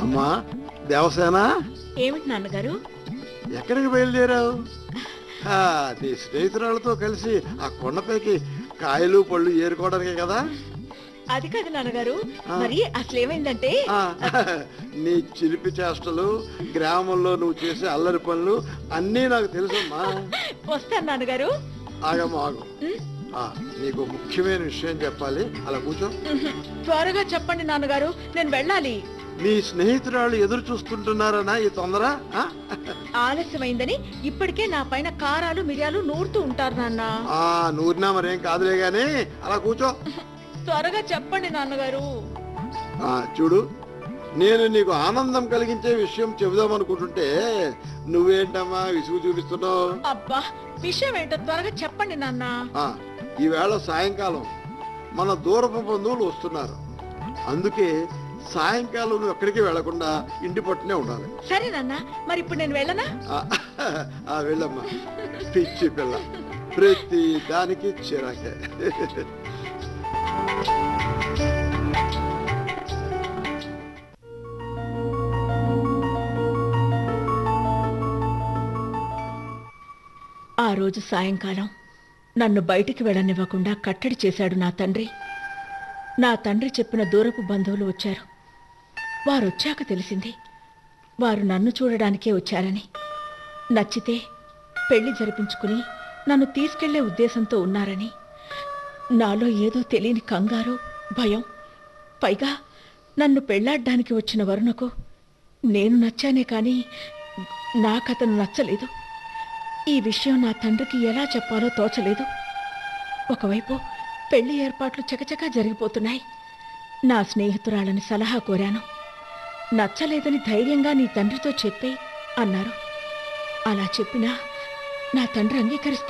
అమ్మా దేవసేన ఏమిటి నాన్నగారు ఎక్కడికి బయలుదేరావు ఆ, నీ స్నేహితురాలతో కలిసి ఆ కొండపైకి కాయలు పళ్ళు ఏరుకోవడానికే కదా అది కాదు నాన్నగారు మరి అసలు ఏమైందంటే ఆ, నీ చిలిపి చేష్టలు గ్రామంలో నువ్వు చేసే అల్లరి పనులు అన్నీ నాకు తెలుసమ్మా వస్తాను నాన్నగారు ఆగమ్మా ఆగు ఆ, నీకు ముఖ్యమైన విషయం చెప్పాలి అలా కూర్చో ఉహు. త్వరగా చెప్పండి నాన్నగారు నేను వెళ్ళాలి నీ స్నేహితురాలు ఎదురు చూస్తుంటున్నారనా ఈ తొందర ఆ? ఆలస్యమైందని ఇప్పటికే నా పైన కారాలు మిరియాలు నూరుతూ ఉంటారు నాన్న ఆ నూరినా మరేం కాదులే గాని అలా కూర్చో త్వరగా చెప్పండి నాన్నగారు ఆ చూడు నేను నీకు ఆనందం కలిగించే విషయం చెబుదాం అనుకుంటుంటే నువ్వేంటమ్మా విసుగు చూపిస్తున్నావు అబ్బా విషయం ఏంటో త్వరగా చెప్పండి నాన్న ఆ, ఈవేళ సాయంకాలం మన దూరపు బంధువులు వస్తున్నారు అందుకే సాయంకాలం నువ్వు ఎక్కడికి వెళ్లకుండా ఇంటి పట్టునే ఉండాలి సరే నాన్న మరి ఇప్పుడు నేను వెళ్ళనా ఆ, ఆ, వెళ్ళమ్మా పిచ్చి పిల్ల ప్రతి దానికి చిరాకే ఆ రోజు సాయంకాలం నన్ను బయటికి వెళ్ళనివ్వకుండా కట్టడి చేశాడు నా తండ్రి నా తండ్రి చెప్పిన దూరపు బంధువులు వచ్చారు వారు వచ్చాక తెలిసింది వారు నన్ను చూడడానికే వచ్చారని నచ్చితే పెళ్లి జరిపించుకుని నన్ను తీసుకెళ్లే ఉద్దేశంతో ఉన్నారని నాలో ఏదో తెలియని కంగారు భయం పైగా నన్ను పెళ్లాడ్డానికి వచ్చిన వరుణకు నేను నచ్చానే కానీ నాకతను నచ్చలేదు ఈ విషయం నా తండ్రికి ఎలా చెప్పాలో తోచలేదు ఒకవైపు పెళ్లి ఏర్పాట్లు చకచకా జరిగిపోతున్నాయి నా స్నేహితురాలని సలహా కోరాను నచ్చలేదని ధైర్యంగా నీ తండ్రితో చెప్పే అన్నారు అలా చెప్పినా నా తండ్రి అంగీకరిస్తా